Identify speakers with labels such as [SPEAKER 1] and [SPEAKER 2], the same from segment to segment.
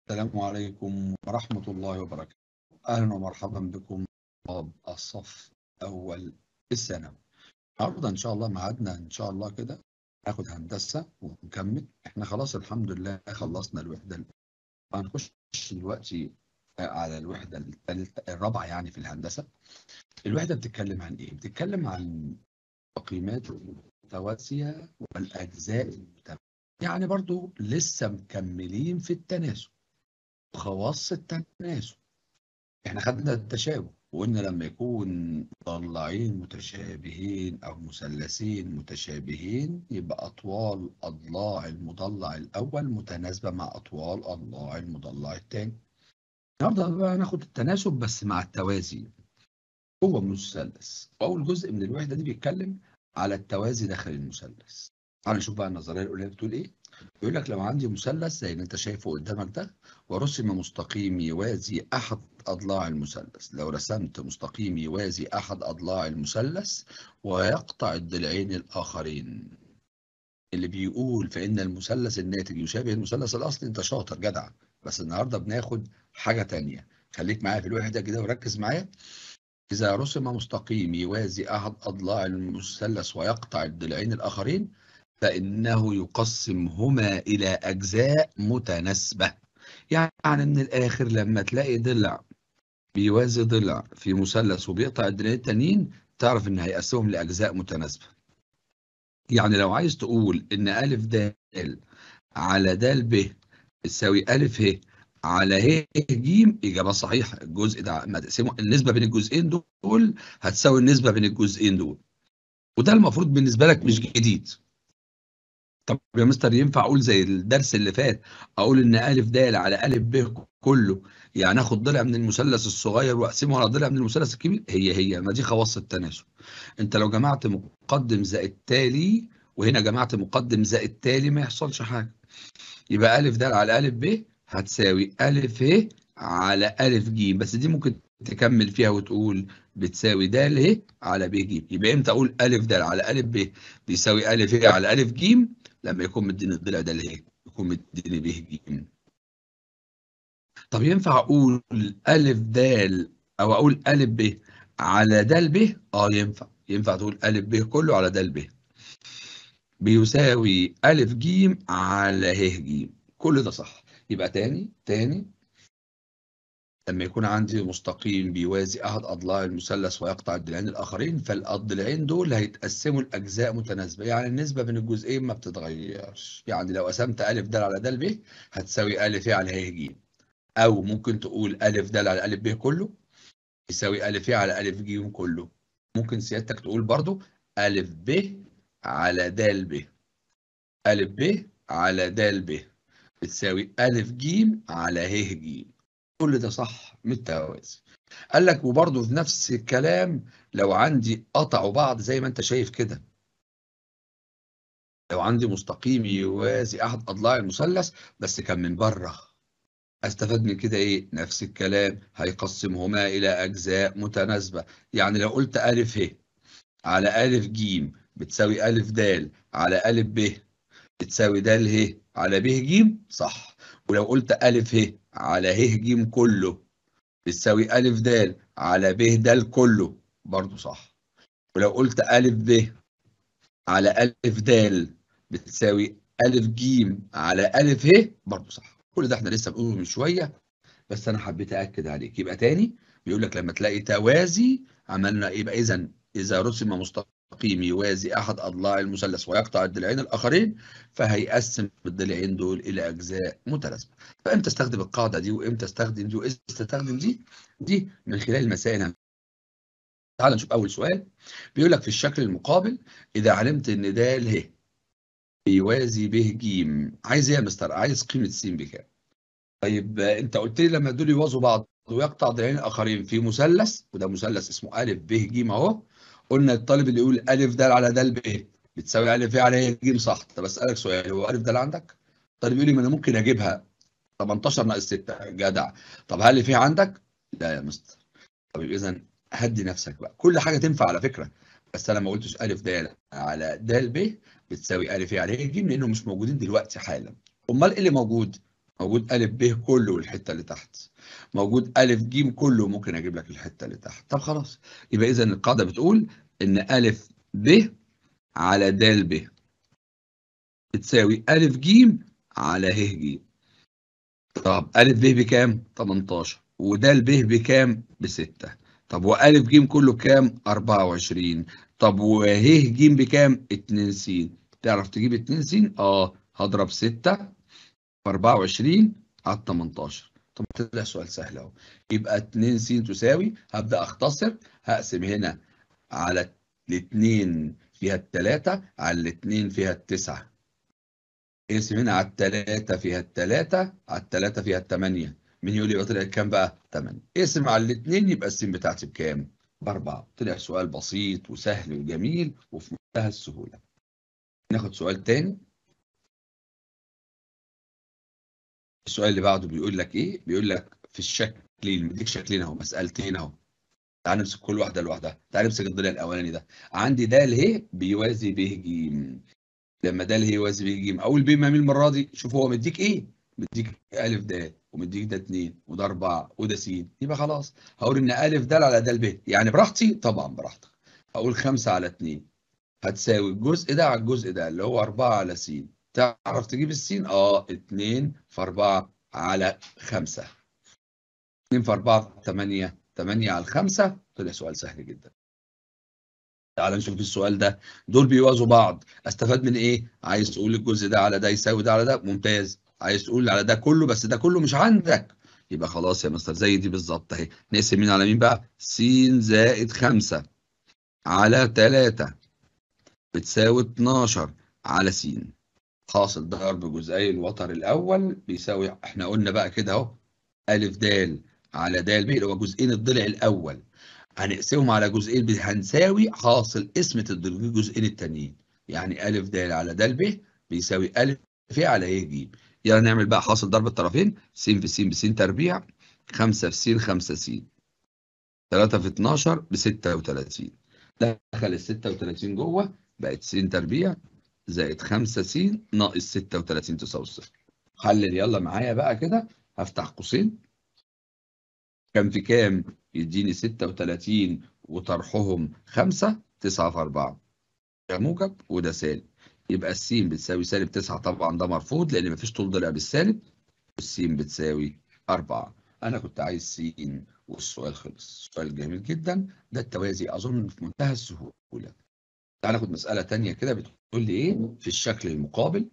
[SPEAKER 1] السلام عليكم ورحمة الله وبركاته أهلا ومرحبا بكم طلاب الصف أول الثانوي النهارده إن شاء الله ميعادنا إن شاء الله كده ناخد هندسة ونكمل إحنا خلاص الحمد لله خلصنا الوحدة ال- هنخش دلوقتي على الوحدة الثالثة الرابعة يعني في الهندسة الوحدة بتتكلم عن إيه؟ بتتكلم عن التقييمات المتوازية والأجزاء المتماثلة يعني برضو لسه مكملين في التناسب خواص التناسب احنا خدنا التشابه وقلنا لما يكون مضلعين متشابهين او مثلثين متشابهين يبقى اطوال اضلاع المضلع الاول متناسبه مع اطوال اضلاع المضلع الثاني النهارده بقى هناخد التناسب بس مع التوازي هو مثلث اول جزء من الوحده دي بيتكلم على التوازي داخل المثلث تعال نشوف بقى النظريه الاولى بتقول ايه بيقول لك لو عندي مثلث زي اللي انت شايفه قدامك ده ورسم مستقيم يوازي احد اضلاع المثلث لو رسمت مستقيم يوازي احد اضلاع المثلث ويقطع الضلعين الاخرين اللي بيقول فان المثلث الناتج يشابه المثلث الاصلي انت شاطر جدع بس النهارده بناخد حاجه تانية خليك معايا في الوحده كده وركز معايا إذا رسم مستقيم يوازي أحد أضلاع المثلث ويقطع الضلعين الآخرين فإنه يقسمهما إلى أجزاء متناسبة يعني من الآخر لما تلاقي ضلع بيوازي ضلع في مثلث وبيقطع الضلعين التانيين تعرف إن هيقسمهم لأجزاء متناسبة يعني لو عايز تقول إن ألف د على د ب تساوي ألف ه على ه ج إجابة صحيحة الجزء ده ما تقسمه النسبة بين الجزئين دول هتساوي النسبة بين الجزئين دول وده المفروض بالنسبة لك مش جديد طب يا مستر ينفع اقول زي الدرس اللي فات اقول ان الف د على الف ب كله يعني اخد ضلع من المثلث الصغير واقسمه على ضلع من المثلث الكبير هي هي ما دي خواص التناسب انت لو جمعت مقدم زائد تالي وهنا جمعت مقدم زائد تالي ما يحصلش حاجه يبقى الف د على الف ب هتساوي الف ه على الف ج بس دي ممكن تكمل فيها وتقول بتساوي د ه على ب ج يبقى امتى اقول الف د على الف ب بيساوي الف ه على الف ج لما يكون مديني الضلع ده اللي هي يكون مديني ب ج طب ينفع اقول الف د او اقول الف ب على د ب اه ينفع ينفع تقول الف ب كله على د ب بيساوي الف ج على ه ج كل ده صح يبقى تاني تاني لما يكون عندي مستقيم بيوازي احد اضلاع المثلث ويقطع الضلعين الاخرين فالضلعين دول هيتقسموا لاجزاء متناسبه يعني النسبه بين الجزئين ما بتتغيرش يعني لو قسمت الف د على د ب هتساوي الف ه على ه ج او ممكن تقول الف د على الف ب كله يساوي الف ه على الف ج كله ممكن سيادتك تقول برضو الف ب على د ب الف ب على د ب بتساوي الف ج على ه ج كل ده صح بالتوازي قال لك وبرضه في نفس الكلام لو عندي قطعوا بعض زي ما انت شايف كده لو عندي مستقيم يوازي احد اضلاع المثلث بس كان من بره استفاد من كده ايه نفس الكلام هيقسمهما الى اجزاء متناسبه يعني لو قلت الف ه على الف ج بتساوي الف د على الف ب بتساوي د ه على ب ج صح ولو قلت الف ه على ه ج كله بتساوي ألف د على ب د كله برضو صح ولو قلت ألف ب على ألف د بتساوي ألف ج على ألف ه برضو صح كل ده احنا لسه بنقوله من شوية بس أنا حبيت أأكد عليك يبقى تاني بيقول لك لما تلاقي توازي عملنا يبقى إذا إذا رسم مستقيم يوازي أحد أضلاع المثلث ويقطع الضلعين الآخرين فهيقسم الضلعين دول إلى أجزاء متناسبة فامتى استخدم القاعده دي وامتى استخدم دي وامتى استخدم دي دي من خلال المسائل تعال نشوف اول سؤال بيقول لك في الشكل المقابل اذا علمت ان د ه يوازي ب ج عايز ايه يا مستر عايز قيمه س بكام طيب انت قلت لي لما دول يوازوا بعض ويقطع ضلعين اخرين في مثلث وده مثلث اسمه ا ب ج اهو قلنا الطالب اللي يقول ا د على د ب بتساوي ا ه على ج صح طب اسالك سؤال هو ا د عندك الطالب يقول لي ما انا ممكن اجيبها 18 ناقص 6 جدع طب هل في عندك؟ لا يا مستر طب اذا هدي نفسك بقى كل حاجه تنفع على فكره بس انا ما قلتش الف د على د ب بتساوي الف على ج لانهم مش موجودين دلوقتي حالا امال ايه اللي موجود؟ موجود ألف ب كله والحتة اللي تحت موجود ألف ج كله ممكن أجيب لك الحتة اللي تحت طب خلاص يبقى إذا القاعدة بتقول إن ألف ب على د ب بتساوي ألف ج على ه ج طب ألف ب بكام؟ 18 وده ب بكام؟ بستة طب وألف ج كله بكام؟ 24 طب وه ج بكام؟ 2 س تعرف تجيب 2 س؟ اه هضرب 6 في 24 على 18 طب طلع سؤال سهل اهو يبقى 2 س تساوي هبدأ اختصر هقسم هنا على الاثنين فيها الثلاثة على الاثنين فيها التسعة اقسم هنا على الثلاثة فيها الثلاثة على الثلاثة فيها الثمانية مين يقول لي يبقى طلع كام بقى؟ 8 اقسم على الاثنين يبقى السين بتاعتي بكام؟ بأربعة طلع سؤال بسيط وسهل وجميل وفي منتهى السهولة ناخد سؤال تاني السؤال اللي بعده بيقول لك ايه؟ بيقول لك في الشكلين مديك شكلين اهو مسألتين اهو تعال نمسك كل واحدة لوحدها تعال نمسك الضلع الأولاني ده عندي د ه بيوازي ب ج لما د ه يوازي ب ج أول ب مين المرة دي شوف هو مديك ايه؟ مديك أ د ومديك ده 2 وده 4 وده س يبقى خلاص هقول ان أ د على د ب يعني براحتي طبعا براحتك هقول 5 على 2 هتساوي الجزء ده على الجزء ده اللي هو 4 على س تعرف تجيب السين اه 2 في 4 على 5 2 في 4 8 8 على 5 طلع سؤال سهل جدا تعال نشوف السؤال ده دول بيوازوا بعض استفاد من ايه عايز تقول الجزء ده على ده يساوي ده على ده ممتاز عايز تقول على ده كله بس ده كله مش عندك يبقى خلاص يا مستر زي دي بالظبط اهي نقسم مين على مين بقى س زائد 5 على 3 بتساوي 12 على س حاصل ضرب جزئي الوتر الاول بيساوي احنا قلنا بقى كده اهو ا د على د ب اللي هو جزئين الضلع الاول هنقسمهم على جزئين هنساوي حاصل قسمه الجزئين التانيين يعني ا د على د ب بيساوي ا ف على ه ج يلا نعمل بقى حاصل ضرب الطرفين س في س بس تربيع 5 في س 5 س 3 في 12 ب 36 دخل ال 36 جوه بقت س تربيع زائد 5 س ناقص 36 تساوي صفر حلل يلا معايا بقى كده هفتح قوسين كام في كام يديني 36 وطرحهم 5 9 في 4 ده موجب وده سالب يبقى السين بتساوي سالب 9 طبعا ده مرفوض لان مفيش طول ضلع بالسالب والسين بتساوي 4 انا كنت عايز سين والسؤال خلص سؤال جميل جدا ده التوازي اظن في منتهى السهوله تعال ناخد مساله ثانيه كده بتقول لي ايه في الشكل المقابل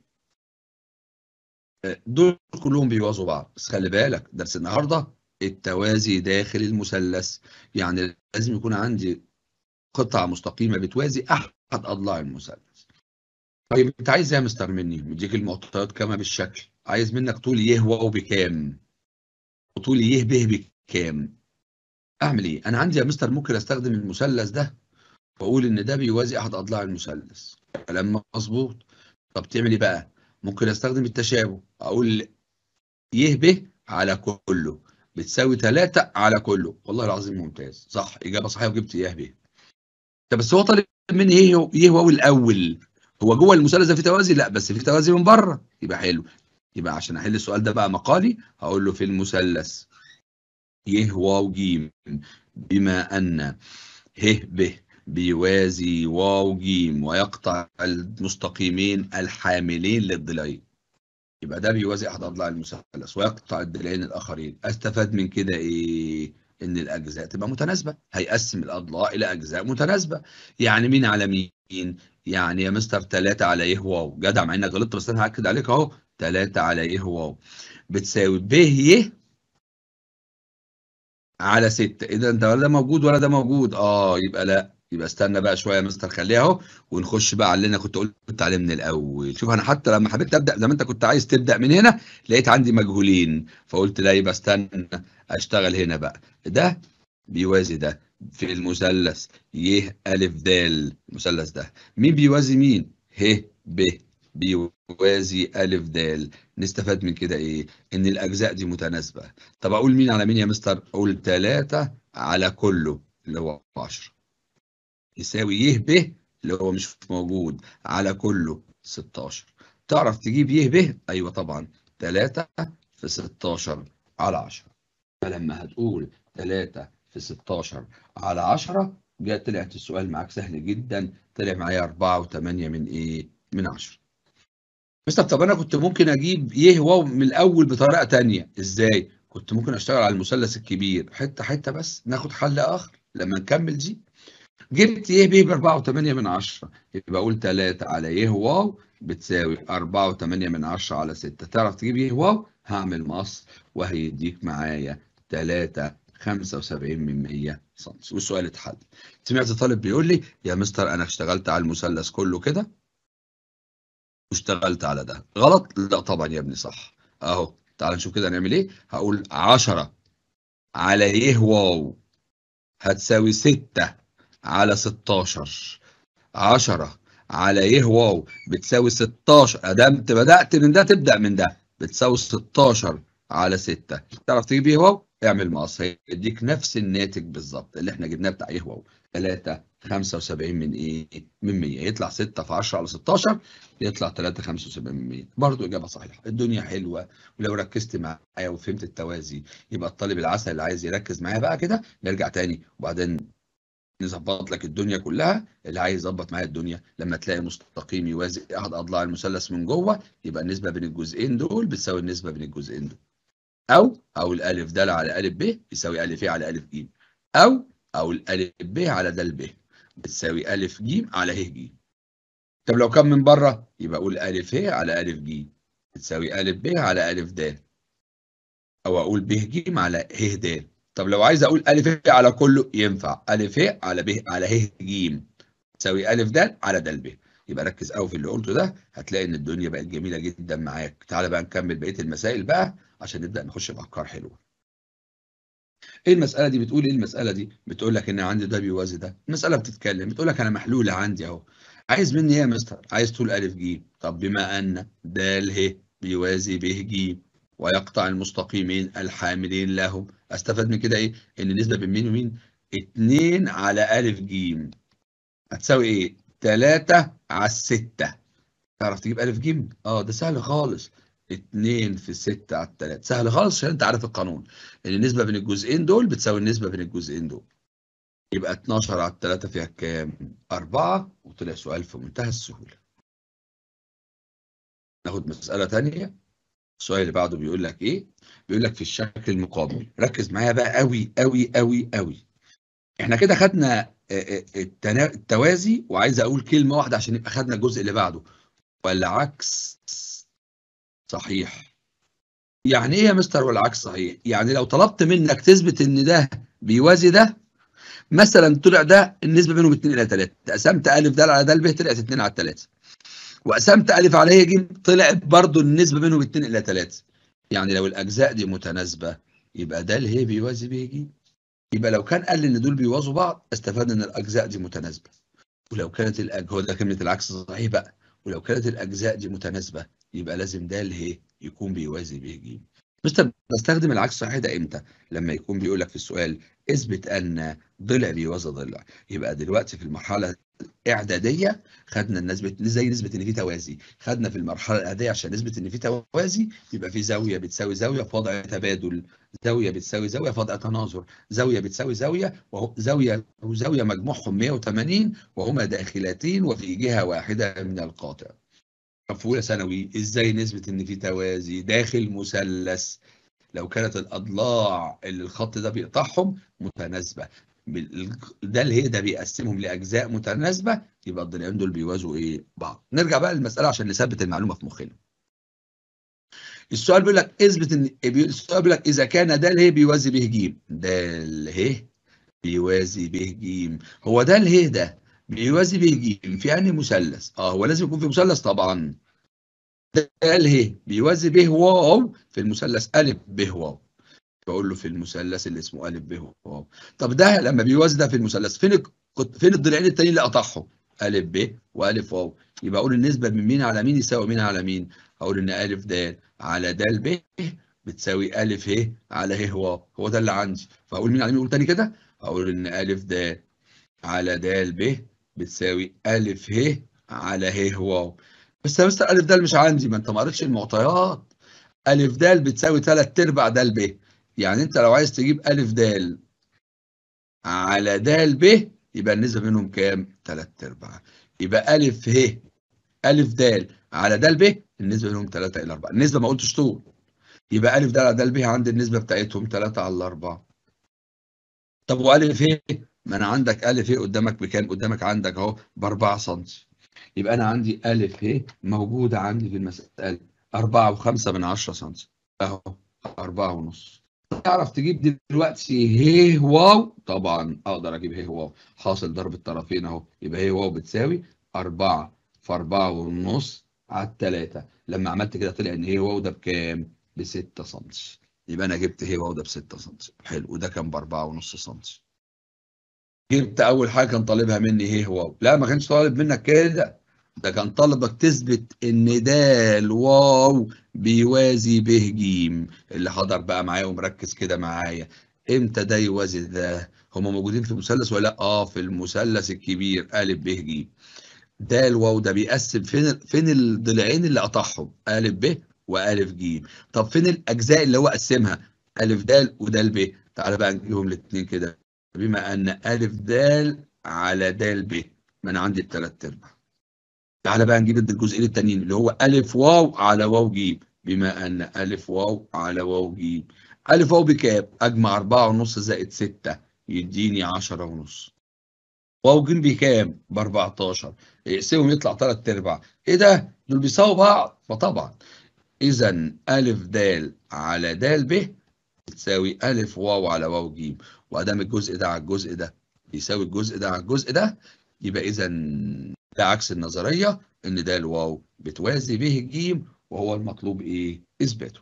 [SPEAKER 1] دول كلهم بيوازوا بعض بس خلي بالك درس النهارده التوازي داخل المثلث يعني لازم يكون عندي قطعه مستقيمه بتوازي احد اضلاع المثلث طيب انت عايز ايه يا مستر مني مديك المعطيات كما بالشكل عايز منك طول ي واو بكام وطول ي ب بكام اعمل ايه انا عندي يا مستر ممكن استخدم المثلث ده واقول ان ده بيوازي احد اضلاع المثلث كلام مظبوط طب تعمل ايه بقى ممكن استخدم التشابه اقول ي ب على كله بتساوي 3 على كله والله العظيم ممتاز صح اجابه صحيحه وجبت ي ب طب بس هو طالب مني ايه ي واو الاول هو جوه المثلث ده في توازي لا بس في توازي من بره يبقى حلو يبقى عشان احل السؤال ده بقى مقالي هقول له في المثلث ي واو ج بما ان ه ب بيوازي واو ج ويقطع المستقيمين الحاملين للضلعين يبقى ده بيوازي احد اضلاع المثلث ويقطع الضلعين الاخرين استفاد من كده ايه ان الاجزاء تبقى متناسبه هيقسم الاضلاع الى اجزاء متناسبه يعني مين على مين يعني يا مستر 3 على ي واو جدع مع انك غلطت بس انا هاكد عليك اهو 3 على ي واو بتساوي ب ي على 6 اذا انت ولا ده موجود ولا ده موجود اه يبقى لا يبقى استنى بقى شويه يا مستر خليها اهو ونخش بقى على اللي انا كنت قلت عليه من الاول شوف انا حتى لما حبيت ابدا زي ما انت كنت عايز تبدا من هنا لقيت عندي مجهولين فقلت لا يبقى استنى اشتغل هنا بقى ده بيوازي ده في المثلث ي ا د المثلث ده مين بيوازي مين ه ب بيوازي ا د نستفاد من كده ايه ان الاجزاء دي متناسبه طب اقول مين على مين يا مستر اقول 3 على كله اللي هو 10 يساوي ي ب اللي هو مش موجود على كله 16 تعرف تجيب ي ب ايوه طبعا 3 في 16 على 10 فلما هتقول 3 في 16 على 10 جاء طلعت السؤال معاك سهل جدا طلع معايا 4 و8 من ايه من 10 مستر طب انا كنت ممكن اجيب يه واو من الاول بطريقه تانية ازاي كنت ممكن اشتغل على المثلث الكبير حته حته بس ناخد حل اخر لما نكمل دي جبت يه ب 4 و8 من 10 يبقى اقول 3 على يه واو بتساوي 4 و8 من 10 على 6 تعرف تجيب يه واو هعمل مقص وهيديك معايا 3 75 من 100 سم والسؤال اتحل سمعت طالب بيقول لي يا مستر انا اشتغلت على المثلث كله كده واشتغلت على ده غلط لا طبعا يا ابني صح اهو تعال نشوف كده نعمل ايه هقول 10 على يه واو هتساوي 6 على 16 10 على يه واو بتساوي 16 ادام بدات من ده تبدا من ده بتساوي 16 على 6 تعرف تجيب يه واو اعمل مقص هيديك نفس الناتج بالظبط اللي احنا جبناه بتاع يه واو 3 75 من ايه من 100 يطلع 6 في 10 على 16 يطلع 3 75 من 100 برضه اجابه صحيحه الدنيا حلوه ولو ركزت معايا وفهمت التوازي يبقى الطالب العسل اللي عايز يركز معايا بقى كده نرجع تاني وبعدين نظبط لك الدنيا كلها اللي عايز يظبط معايا الدنيا لما تلاقي مستقيم يوازي احد اضلاع المثلث من جوه يبقى النسبه بين الجزئين دول بتساوي النسبه بين الجزئين دول او او الالف د على الف ب يساوي الف ا على الف ج او او الالف ب على د ب بتساوي الف ج على ه ج طب لو كان من بره يبقى اقول الف ه على الف ج بتساوي الف ب على الف د او اقول ب ج على ه د طب لو عايز اقول الف ه على كله ينفع الف ه على ب على ه ج تساوي الف د على د ب يبقى ركز قوي في اللي قلته ده هتلاقي ان الدنيا بقت جميله جدا معاك تعالى بقى نكمل بقيه المسائل بقى عشان نبدا نخش بافكار حلوه ايه المساله دي بتقول ايه المساله دي بتقول لك ان عندي ده بيوازي ده المساله بتتكلم بتقول لك انا محلوله عندي اهو عايز مني ايه يا مستر عايز طول الف ج طب بما ان د ه بيوازي ب ج ويقطع المستقيمين الحاملين لهم استفاد من كده ايه ان النسبه بين مين ومين 2 على الف ج هتساوي ايه 3 على 6 تعرف تجيب الف ج اه ده سهل خالص 2 في 6 على 3 سهل خالص عشان انت عارف القانون ان النسبه بين الجزئين دول بتساوي النسبه بين الجزئين دول يبقى 12 على 3 فيها كام 4 وطلع سؤال في منتهى السهوله ناخد مساله ثانيه السؤال اللي بعده بيقول لك ايه بيقول لك في الشكل المقابل ركز معايا بقى قوي قوي قوي قوي احنا كده خدنا التوازي وعايز اقول كلمه واحده عشان يبقى خدنا الجزء اللي بعده والعكس صحيح يعني ايه يا مستر والعكس صحيح يعني لو طلبت منك تثبت ان ده بيوازي ده مثلا طلع ده النسبه بينهم 2 الى 3 قسمت الف د على د ب طلعت 2 على 3 وقسمت الف على ه ج طلعت برضو النسبه بينهم 2 الى 3 يعني لو الاجزاء دي متناسبه يبقى ده ه بيوازي ب ج يبقى لو كان قال ان دول بيوازوا بعض استفدنا ان الاجزاء دي متناسبه ولو كانت الأج... هو ده كلمه العكس صحيح بقى ولو كانت الاجزاء دي متناسبه يبقى لازم ده ه يكون بيوازي ب ج مستر بستخدم العكس صحيح ده امتى لما يكون بيقول لك في السؤال اثبت ان ضلع بيوازي ضلع يبقى دلوقتي في المرحله الاعداديه خدنا النسبه زي نسبه ان في توازي خدنا في المرحله الاعداديه عشان نثبت ان في توازي يبقى في زاويه بتساوي زاويه في وضع تبادل زاويه بتساوي زاويه في وضع تناظر زاويه بتساوي زاويه وهو زاويه وزاويه مجموعهم 180 وهما داخلتين وفي جهه واحده من القاطع في اولى ثانوي ازاي نثبت ان في توازي داخل مثلث لو كانت الاضلاع اللي الخط ده بيقطعهم متناسبه ده اللي هي ده بيقسمهم لاجزاء متناسبه يبقى الضلعين دول بيوازوا ايه بعض نرجع بقى للمساله عشان نثبت المعلومه في مخنا السؤال بيقول لك اثبت ان السؤال بيقول لك اذا كان ده اللي هي بيوازي به ج ده اللي هي بيوازي به ج هو ده اللي هي ده بيوازي به ج في انهي مثلث اه هو لازم يكون في مثلث طبعا ده اللي هي بيوازي به واو في المثلث ا ب واو بقول له في المثلث اللي اسمه ا ب واو طب ده لما بيوازي ده في المثلث فين فين الضلعين التانيين اللي قطعهم ا ب والف واو يبقى اقول النسبه من مين على مين يساوي مين على مين اقول ان ا د على د ب بتساوي ا ه على ه واو هو ده اللي عندي فاقول مين على مين اقول تاني كده اقول ان ا د على د ب بتساوي ا ه على ه واو بس يا مستر ا د مش عندي ما انت ما قريتش المعطيات ألف د بتساوي 3 أرباع د ب يعني أنت لو عايز تجيب ألف د على د ب يبقى النسبة بينهم كام؟ 3 أرباع يبقى ألف ه ألف د على د ب النسبة بينهم 3 إلى 4 النسبة ما قلتش طول يبقى ألف د على د ب عند النسبة بتاعتهم 3 على 4 طب وألف ه ما أنا عندك ألف ه قدامك بكام؟ قدامك عندك أهو ب 4 سم يبقى أنا عندي ألف ه موجودة عندي في المسألة 4 و5 من 10 سم أهو 4 ونص تعرف تجيب دلوقتي ه واو طبعا اقدر اجيب ه واو حاصل ضرب الطرفين اهو يبقى ه واو بتساوي 4 في 4 ونص على 3 لما عملت كده طلع ان ه واو ده بكام؟ ب 6 سم يبقى انا جبت ه واو ده ب 6 سم حلو وده كان ب 4 ونص سم جبت اول حاجه كان طالبها مني ه واو لا ما كانش طالب منك كده ده كان طالبك تثبت ان د واو بيوازي ب ج اللي حضر بقى معايا ومركز كده معايا امتى ده يوازي ده هما موجودين في المثلث ولا لا اه في المثلث الكبير ا ب ج د واو ده بيقسم فين فين الضلعين اللي قطعهم ا ب وأ ج طب فين الاجزاء اللي هو قسمها ا د وده ب تعالى بقى نجيبهم الاثنين كده بما ان ا د على د ب ما انا عندي الثلاث ارباع تعالى بقى نجيب الجزئين التانيين اللي هو أ واو على واو ج بما أن أ واو على واو ج أ واو بكام؟ أجمع 4 ونص زائد 6 يديني 10 ونص واو ج بكام؟ ب 14 اقسمهم يطلع 3 أرباع إيه ده؟ دول بيساووا بعض فطبعا إذا أ د على د ب بتساوي أ واو على واو ج وأدام الجزء ده على الجزء ده يساوي الجزء ده على الجزء ده يبقى إذا ده عكس النظرية إن ده الواو بتوازي به الجيم وهو المطلوب إيه؟ إثباته.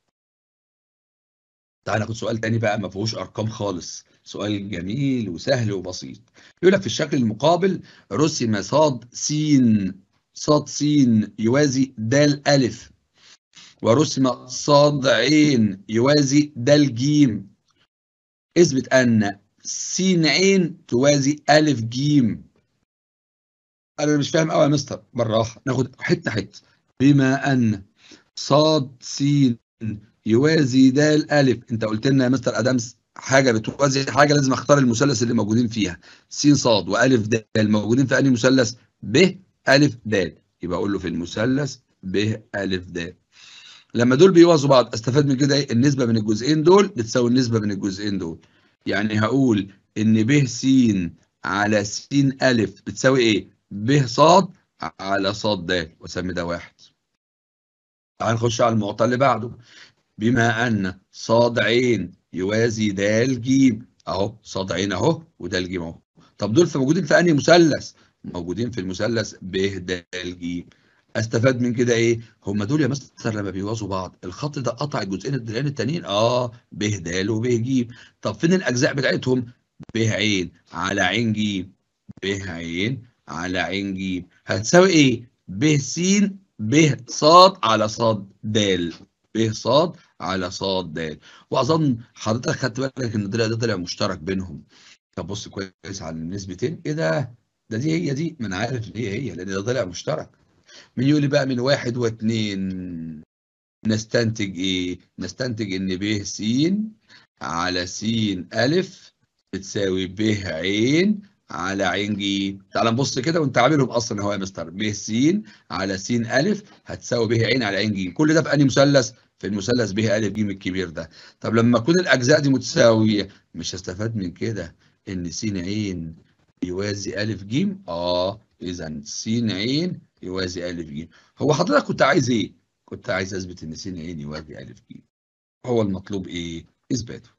[SPEAKER 1] تعال ناخد سؤال تاني بقى ما فيهوش أرقام خالص، سؤال جميل وسهل وبسيط. يقول لك في الشكل المقابل رسم صاد س صاد س يوازي د ألف ورسم صاد عين يوازي د ج اثبت أن س عين توازي أ ج انا مش فاهم قوي يا مستر بالراحه ناخد حته حته بما ان صاد س يوازي د الف انت قلت لنا يا مستر ادم حاجه بتوازي حاجه لازم اختار المثلث اللي موجودين فيها س صاد والف د موجودين في انهي مثلث ب الف د يبقى اقول له في المثلث ب الف د لما دول بيوازوا بعض استفاد من كده ايه النسبه بين الجزئين دول بتساوي النسبه بين الجزئين دول يعني هقول ان ب س على س الف بتساوي ايه ب ص على ص د واسمي ده واحد. تعال نخش على المعطى اللي بعده بما ان ص عين يوازي د ج اهو ص عين اهو وده ج اهو. طب دول في موجودين في انهي مثلث؟ موجودين في المثلث ب د ج. استفاد من كده ايه؟ هم دول يا مستر لما بيوازوا بعض الخط ده قطع الجزئين الضلعين التانيين اه ب د وب ج. طب فين الاجزاء بتاعتهم؟ ب عين على عين ج ب عين على عين ج هتساوي ايه؟ ب س ب ص على ص د ب ص على ص د واظن حضرتك خدت بالك ان الضلع ده طلع مشترك بينهم طب بص كويس على النسبتين ايه ده؟ ده دي هي دي ما انا عارف ان هي هي لان ده طلع مشترك مين يقول لي بقى من واحد واثنين نستنتج ايه؟ نستنتج ان ب س على س ألف بتساوي ب عين على عين ج تعال نبص كده وانت عاملهم اصلا اهو يا مستر ب س على س ا هتساوي ب عين على عين ج كل ده في انهي مثلث في المثلث ب ا ج الكبير ده طب لما تكون الاجزاء دي متساويه مش هستفاد من كده ان س عين يوازي ا ج اه اذا س عين يوازي ا ج هو حضرتك كنت عايز ايه كنت عايز اثبت ان س عين يوازي ا ج هو المطلوب ايه اثباته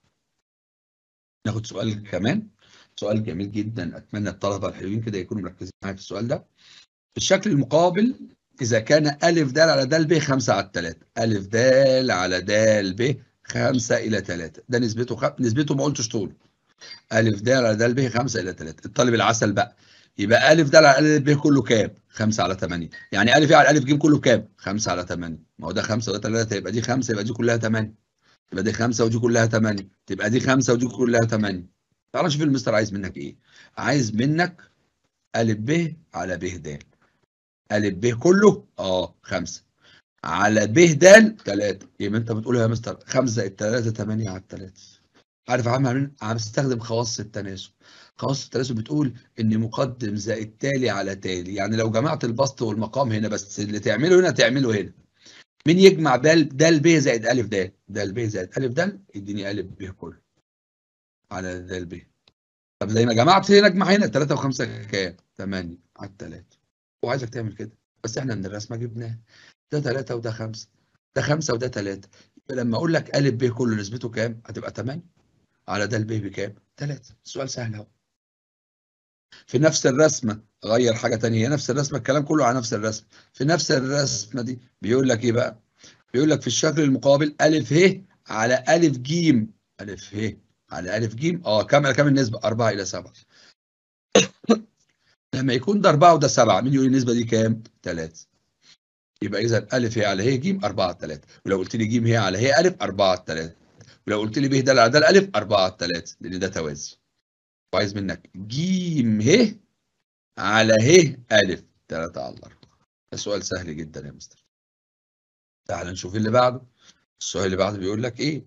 [SPEAKER 1] ناخد سؤال كمان سؤال جميل جدا اتمنى الطلبه الحلوين كده يكونوا مركزين معايا في السؤال ده في الشكل المقابل اذا كان ا د على د ب 5 على 3 ا د على د ب 5 الى 3 ده نسبته خ... نسبته ما قلتش طول ا د على د ب 5 الى 3 الطالب العسل بقى يبقى ا د على ا ب كله كام 5 على 8 يعني ا على ا ج كله كام 5 على 8 ما هو ده 5 وده 3 يبقى دي 5 يبقى دي كلها 8 يبقى دي 5 ودي كلها 8 تبقى دي 5 ودي كلها 8 تعال نشوف المستر عايز منك ايه عايز منك ا ب على ب د ا ب كله اه 5 على ب د 3 يبقى انت بتقول يا مستر 5 زائد 3 8 على 3 عارف عم عم هستخدم خواص التناسب خواص التناسب بتقول ان مقدم زائد تالي على تالي يعني لو جمعت البسط والمقام هنا بس اللي تعمله هنا تعمله هنا مين يجمع د د ب زائد ا د د ب زائد ا د يديني ا ب كله على د ب طب زي ما جمعت هنا اجمع هنا 3 و5 كام 8 على 3 وعايزك تعمل كده بس احنا من الرسمه جبناه ده 3 وده 5 ده 5 وده 3 يبقى لما اقول لك ا ب كله نسبته كام هتبقى 8 على د ب بكام 3 السؤال سهل اهو في نفس الرسمه غير حاجه ثانيه هي نفس الرسمه الكلام كله على نفس الرسمه في نفس الرسمه دي بيقول لك ايه بقى بيقول لك في الشكل المقابل ا ه على ا ج ا ه على ا ج اه كام كام النسبه 4 الى 7 لما يكون ده 4 وده 7 مين يقول النسبه دي كام 3 يبقى اذا ا هي على ه ج 4 على 3 ولو قلت لي ج هي على ه ا 4 على 3 ولو قلت لي ب د على د ا 4 على 3 لان ده توازي وعايز منك ج ه على ه ا 3 على 4 ده سؤال سهل جدا يا مستر تعال نشوف اللي بعده السؤال اللي بعده بيقول لك ايه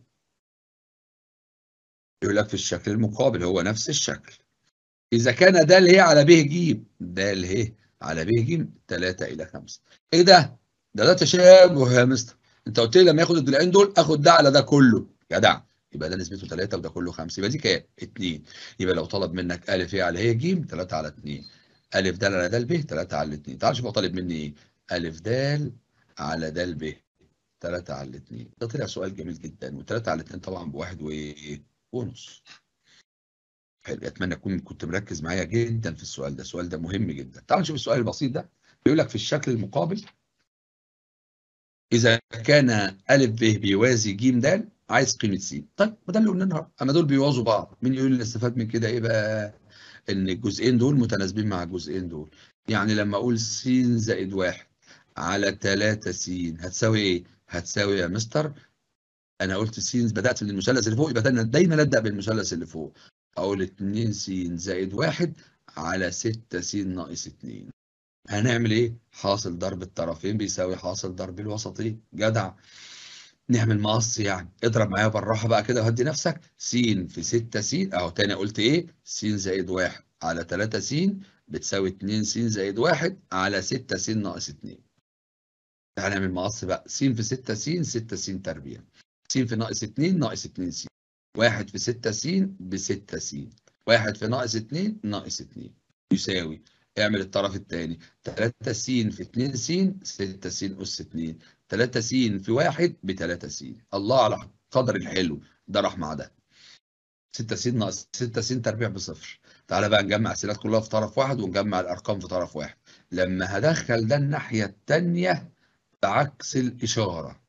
[SPEAKER 1] بيقول لك في الشكل المقابل هو نفس الشكل اذا كان د ه على ب ج د ه على ب ج 3 الى 5 ايه ده ده ده تشابه يا مستر انت قلت لي لما ياخد الضلعين دول اخد ده على ده كله جدع يبقى ده نسبته 3 وده كله 5 يبقى دي كام 2 يبقى لو طلب منك ا ه على ه ج 3 على 2 ا د على د ب 3 على 2 تعال شوف هو طالب مني ايه ا د على د ب 3 على 2 ده طلع سؤال جميل جدا و3 على 2 طبعا بواحد وايه ونص حلو اتمنى اكون كنت مركز معايا جدا في السؤال ده السؤال ده مهم جدا تعال نشوف السؤال البسيط ده بيقول لك في الشكل المقابل اذا كان ا ب بيوازي ج د عايز قيمه س طيب ما ده اللي قلنا النهارده اما دول بيوازوا بعض مين يقول لي استفاد من كده ايه بقى ان الجزئين دول متناسبين مع الجزئين دول يعني لما اقول س زائد واحد على 3 س هتساوي ايه هتساوي يا مستر انا قلت س بدات من المثلث اللي فوق يبقى دايما ابدا بالمثلث اللي فوق اقول 2 س زائد 1 على 6 س ناقص 2 هنعمل ايه حاصل ضرب الطرفين بيساوي حاصل ضرب الوسطين جدع نعمل مقص يعني اضرب معايا بالراحه بقى كده وهدي نفسك س في 6 س اهو تاني قلت ايه س زائد 1 على 3 س بتساوي 2 س زائد 1 على 6 س ناقص 2 تعالى نعمل مقص بقى س في 6 س 6 س تربيع س في ناقص 2 ناقص 2 س 1 في 6 س ب 6 س 1 في ناقص 2 ناقص 2 يساوي اعمل الطرف الثاني 3 س في 2 س 6 س أس 2 3 س في 1 ب 3 س الله على قدر الحلو ده راح مع ده 6 س ناقص 6 س تربيع بصفر تعالى بقى نجمع السينات كلها في طرف واحد ونجمع الارقام في طرف واحد لما هدخل ده الناحيه الثانيه بعكس الاشاره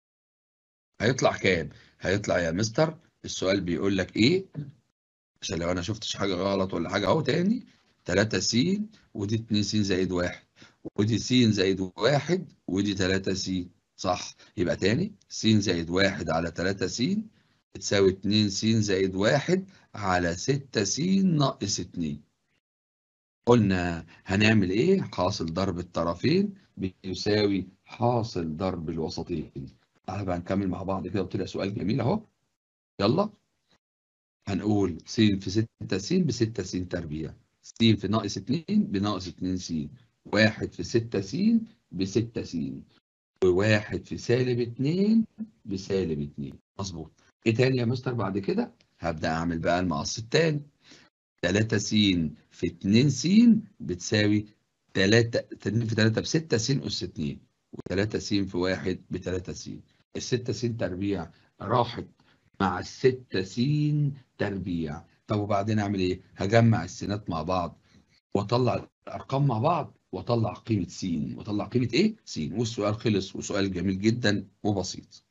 [SPEAKER 1] هيطلع كام هيطلع يا مستر السؤال بيقول لك ايه عشان لو انا شفتش حاجه غلط ولا حاجه اهو تاني 3 س ودي 2 س زائد 1 ودي س زائد 1 ودي 3 س صح يبقى تاني س زائد 1 على 3 س بتساوي 2 س زائد 1 على 6 س ناقص 2 قلنا هنعمل ايه حاصل ضرب الطرفين بيساوي حاصل ضرب الوسطين تعالى بقى نكمل مع بعض كده وطلع سؤال جميل اهو يلا هنقول س في 6 س ب 6 س تربيع س في ناقص 2 بناقص 2 س واحد في 6 س ب 6 س وواحد في سالب 2 بسالب 2 مظبوط ايه تاني يا مستر بعد كده هبدأ اعمل بقى المقص التاني 3 س في 2 س بتساوي 3 2 في 3 ب 6 س أس 2 و3 س في 1 ب 3 س ال 6 س تربيع راحت مع ال 6 س تربيع طب وبعدين اعمل ايه؟ هجمع السينات مع بعض واطلع الارقام مع بعض واطلع قيمه س واطلع قيمه ايه؟ س والسؤال خلص وسؤال جميل جدا وبسيط.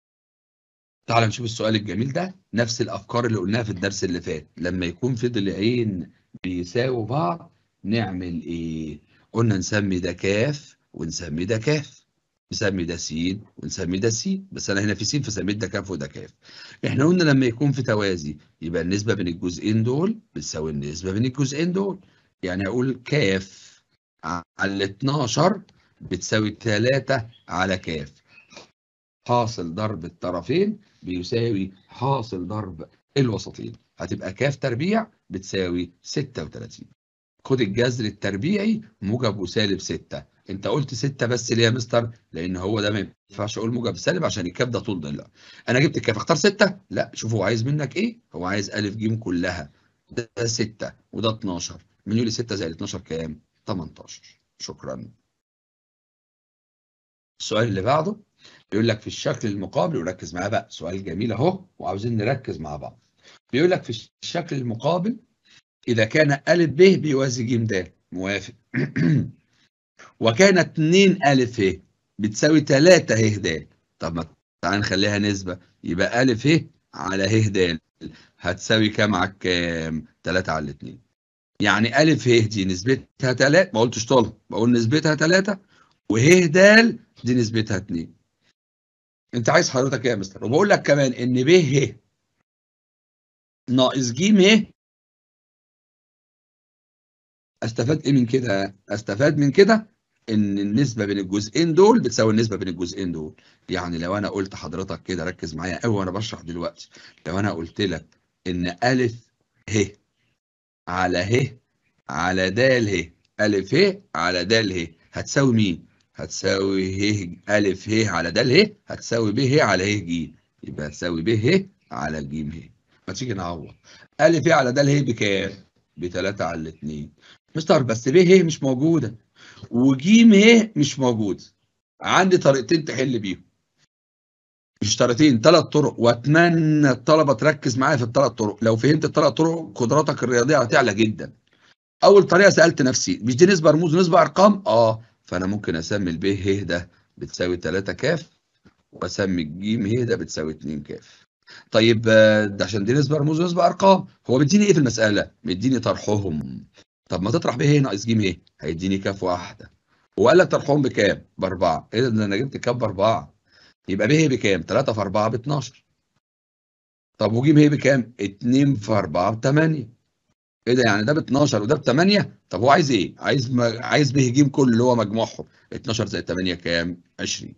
[SPEAKER 1] تعال نشوف السؤال الجميل ده نفس الافكار اللي قلناها في الدرس اللي فات لما يكون في ضلعين بيساووا بعض نعمل ايه؟ قلنا نسمي ده كاف ونسمي ده كاف. نسمي ده س ونسمي ده س بس انا هنا في س فسميت ده كاف وده كاف احنا قلنا لما يكون في توازي يبقى النسبه بين الجزئين دول بتساوي النسبه بين الجزئين دول يعني اقول كاف على 12 بتساوي 3 على كاف حاصل ضرب الطرفين بيساوي حاصل ضرب الوسطين هتبقى كاف تربيع بتساوي 36 خد الجذر التربيعي موجب وسالب 6 انت قلت 6 بس ليه يا مستر لان هو ده ما ينفعش اقول موجب سالب عشان الكاف ده طول ضلع انا جبت الكاف اختار 6 لا شوف هو عايز منك ايه هو عايز ا ج كلها ده 6 وده 12 من يقول لي 6 زائد 12 كام 18 شكرا السؤال اللي بعده بيقول لك في الشكل المقابل وركز معاه بقى سؤال جميل اهو وعاوزين نركز مع بعض بيقول لك في الشكل المقابل إذا كان أ ب بيوازي ج د موافق وكان 2 أ ه بتساوي 3 ه د طب ما تعال نخليها نسبة يبقى أ ه على ه د هتساوي كام على كام؟ 3 على 2 يعني أ ه دي نسبتها 3 ما قلتش طولها بقول نسبتها 3 وه د دي نسبتها 2 انت عايز حضرتك ايه يا مستر وبقول لك كمان ان ب ه ناقص ج ه استفاد ايه من كده استفاد من كده ان النسبه بين الجزئين دول بتساوي النسبه بين الجزئين دول يعني لو انا قلت حضرتك كده ركز معايا قوي وانا بشرح دلوقتي لو انا قلت لك ان ا ه على ه على د ه ا ه على د ه هتساوي مين هتساوي ه ا ه على د ه هتساوي ب ه على ه ج يبقى هتساوي ب ه على ج ه ما تيجي نعوض ا ه على د ه بكام ب 3 على 2 مستر بس ب ه مش موجوده وج ه مش موجود عندي طريقتين تحل بيهم مش طريقتين ثلاث طرق واتمنى الطلبه تركز معايا في الثلاث طرق لو فهمت الثلاث طرق قدراتك الرياضيه هتعلى جدا اول طريقه سالت نفسي مش دي نسبه رموز ونسبه ارقام اه فانا ممكن اسمي الب ه ده بتساوي 3 كاف واسمي الج ه ده بتساوي 2 كاف طيب ده عشان دي نسبه رموز ونسبه ارقام هو مديني ايه في المساله مديني طرحهم طب ما تطرح ب ه ناقص ج ه هيديني كاف واحده وقال لك طرحهم بكام باربعه ايه ده انا جبت كاف باربعه يبقى ب ه بكام 3 في 4 ب 12 طب وج ه بكام 2 في 4 ب 8 ايه ده يعني ده ب 12 وده ب 8 طب هو عايز ايه عايز م... عايز ب ج كل اللي هو مجموعهم 12 زائد 8 كام 20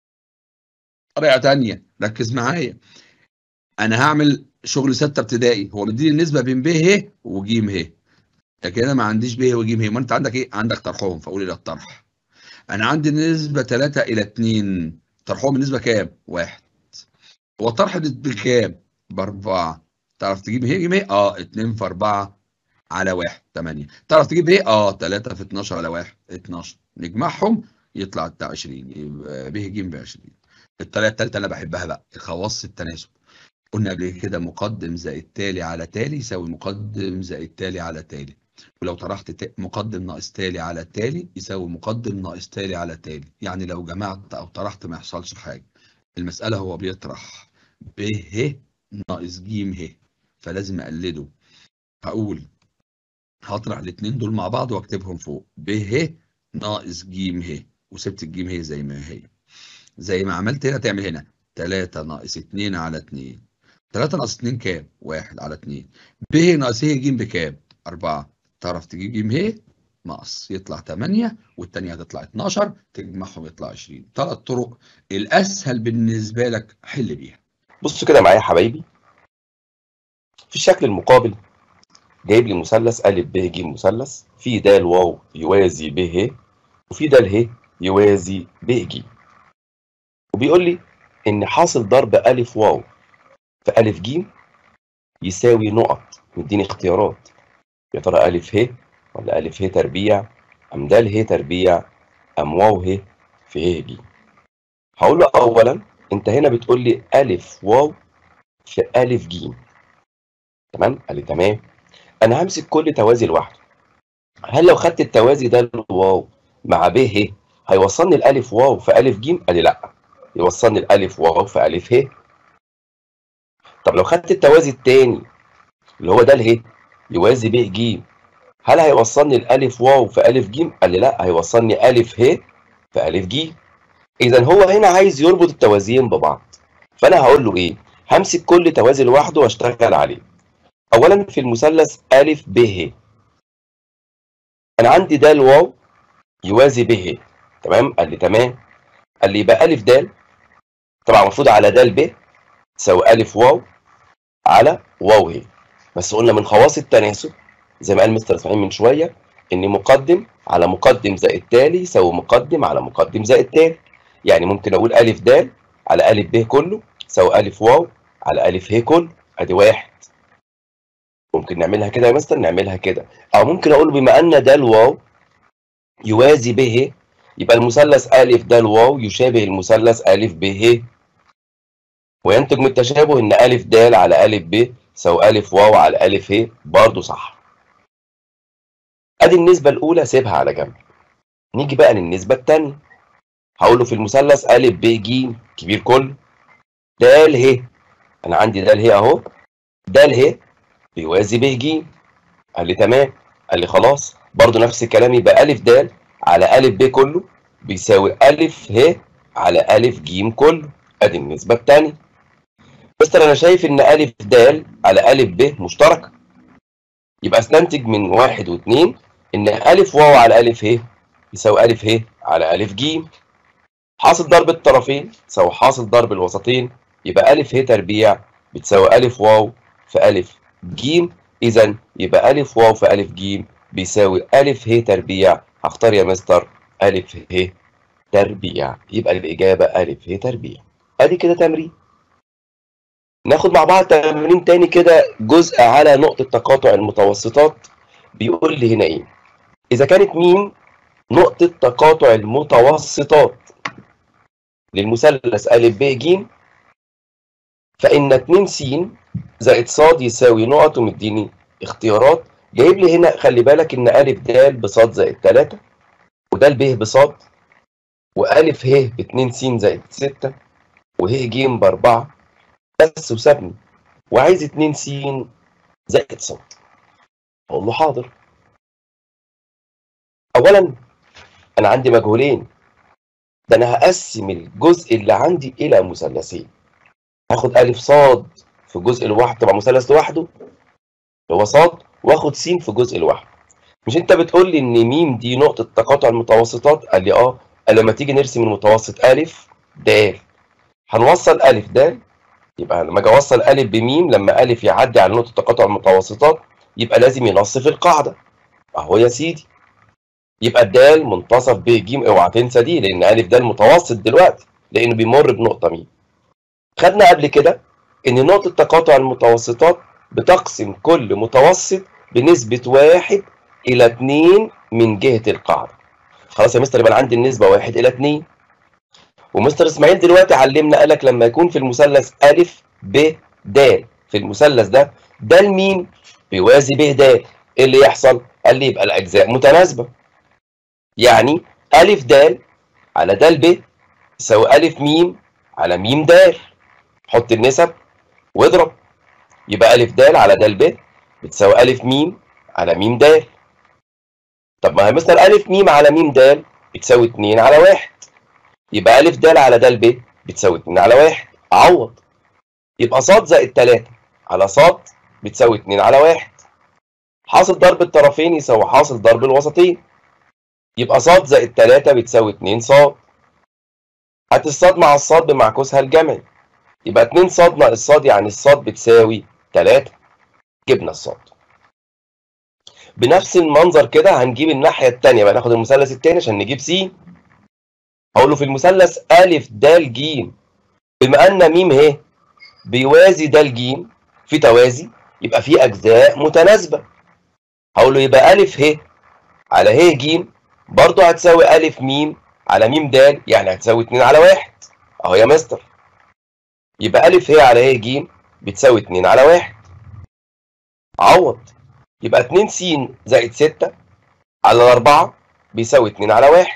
[SPEAKER 1] طريقه ثانيه ركز معايا انا هعمل شغل سته ابتدائي هو مديني النسبه بين ب ه وج ه لكن انا ما عنديش ب ه وج ه ما انت عندك ايه عندك طرحهم فاقول الى الطرح انا عندي نسبه 3 الى 2 طرحهم النسبه كام 1 هو الطرح بكام باربعه تعرف تجيب ه ج ه اه 2 في 4 على 1 8 تعرف تجيب ه اه 3 في 12 على 1 12 نجمعهم يطلع بتاع 20 يبقى ب ج ب 20 الطريقه الثالثه انا بحبها بقى خواص التناسب قلنا قبل كده مقدم زائد تالي على تالي يساوي مقدم زائد تالي على تالي ولو طرحت مقدم ناقص تالي على تالي يساوي مقدم ناقص تالي على تالي يعني لو جمعت او طرحت ما يحصلش حاجه المساله هو بيطرح ب ه ناقص ج ه فلازم اقلده هقول هطرح الاثنين دول مع بعض واكتبهم فوق ب ه ناقص ج ه وسبت الج ه زي ما هي زي ما عملت هنا تعمل هنا 3 ناقص 2 على 2 3 ناقص 2 كام 1 على 2 ب ناقص ه ج بكام 4 تعرف تجيب ج ه ناقص يطلع 8 والثانيه هتطلع 12 تجمعهم يطلع 20 ثلاث طرق الاسهل بالنسبه لك حل بيها
[SPEAKER 2] بصوا كده معايا يا حبايبي في الشكل المقابل جايب لي مثلث ا ب ج مثلث في د واو يوازي ب ه وفي د ه يوازي ب ج وبيقول لي ان حاصل ضرب ا واو في ا ج يساوي نقط مديني اختيارات يا ترى ا ه ولا ا ه تربيع ام د ه تربيع ام واو ه في ه ج هقول له اولا انت هنا بتقول لي ا واو في ا ج تمام قال لي تمام انا همسك كل توازي لوحده هل لو خدت التوازي ده الواو مع ب ه هيوصلني الالف واو في الف ج قال لي لا يوصلني الالف واو في الف ه طب لو خدت التوازي الثاني اللي هو ده اله يوازي ب ج هل هيوصلني الالف واو في الف ج قال لي لا هيوصلني الف ه في الف ج اذا هو هنا عايز يربط التوازيين ببعض فانا هقول له ايه همسك كل توازي لوحده واشتغل عليه اولا في المثلث ا ب ه انا عندي د واو يوازي ب ه تمام قال لي تمام قال لي يبقى الف د طبعا المفروض على د ب تساوي الف واو على واو ه بس قلنا من خواص التناسب زي ما قال مستر اسماعيل من شويه ان مقدم على مقدم زائد تالي يساوي مقدم على مقدم زائد تالي يعني ممكن اقول الف د على الف ب كله يساوي الف واو على الف ه كله ادي واحد ممكن نعملها كده يا مستر نعملها كده او ممكن اقول بما ان د الواو يوازي ب ه يبقى المثلث الف د الواو يشابه المثلث الف ب ه وينتج من التشابه ان الف د على الف ب يساوي الف واو على الف ه برضه صح ادي النسبه الاولى سيبها على جنب نيجي بقى للنسبه الثانيه هقول له في المثلث ا ب ج كبير كله د ه انا عندي د ه اهو د ه بيوازي ب ج قال لي تمام قال لي خلاص برضه نفس الكلام يبقى ا د على ا ب كله بيساوي ا ه على ا ج كله ادي النسبه الثانيه مستر انا شايف ان ا د على ا ب مشتركه يبقى استنتج من واحد واثنين ان ا واو على ا ه يساوي ا ه على ا ج حاصل ضرب الطرفين يساوي حاصل ضرب الوسطين يبقى ا ه تربيع بتساوي ا واو في ا ج اذا يبقى ا واو في ا ج بيساوي ا ه تربيع هختار يا مستر ا ه تربيع يبقى الاجابه ا ه تربيع ادي كده تمرين ناخد مع بعض تمرين تاني كده جزء على نقطة تقاطع المتوسطات بيقول لي هنا ايه إذا كانت مين نقطة تقاطع المتوسطات للمثلث أ ب ج فإن 2 س زائد ص يساوي نقط ومديني اختيارات جايب لي هنا خلي بالك إن أ د بص زائد 3 وده ب بص وأ ه ب 2 س زائد 6 وه ج ب 4 بس وسابني وعايز 2 س زائد ص اقول له حاضر اولا انا عندي مجهولين ده انا هقسم الجزء اللي عندي الى مثلثين هاخد الف صاد في الجزء الواحد تبقى مثلث لوحده اللي هو صاد واخد س في جزء لوحده مش انت بتقول لي ان م دي نقطه تقاطع المتوسطات قال لي اه قال لما تيجي نرسم المتوسط ا د هنوصل ا د يبقى لما اجي اوصل ا بميم لما ا يعدي على نقطه تقاطع المتوسطات يبقى لازم ينصف القاعده اهو يا سيدي يبقى الدال منتصف ب ج اوعى تنسى دي لان ا د متوسط دلوقتي لانه بيمر بنقطه ميم خدنا قبل كده ان نقطه تقاطع المتوسطات بتقسم كل متوسط بنسبه واحد الى 2 من جهه القاعده خلاص يا مستر يبقى عندي النسبه 1 الى 2 ومستر اسماعيل دلوقتي علمنا قالك لما يكون في المثلث ا ب د في المثلث ده ده المين بيوازي ب د ايه اللي يحصل قال لي يبقى الاجزاء متناسبه يعني ا د على د ب يساوي ا م على م د حط النسب واضرب يبقى ا د على د ب بتساوي ا م على م د طب ما هي مثلا ا م على م د بتساوي 2 على 1 يبقى ا د على د ب بتساوي 2 على 1 اعوض يبقى ص زائد 3 على ص بتساوي 2 على 1 حاصل ضرب الطرفين يساوي حاصل ضرب الوسطين يبقى ص زائد 3 بتساوي 2 ص هات الصاد مع الصاد بمعكوسها الجمعي يبقى 2 ص ناقص ص يعني الصاد بتساوي 3 جبنا الصاد بنفس المنظر كده هنجيب الناحيه الثانيه بقى ناخد المثلث الثاني عشان نجيب س هقول له في المثلث ا د ج بما ان م ه بيوازي د ج في توازي يبقى في اجزاء متناسبه هقول له يبقى ا ه على ه ج برضه هتساوي ا م على م د يعني هتساوي 2 على 1 اهو يا مستر يبقى ا ه على ه ج بتساوي 2 على 1 عوض يبقى 2 س زائد 6 على 4 بيساوي 2 على 1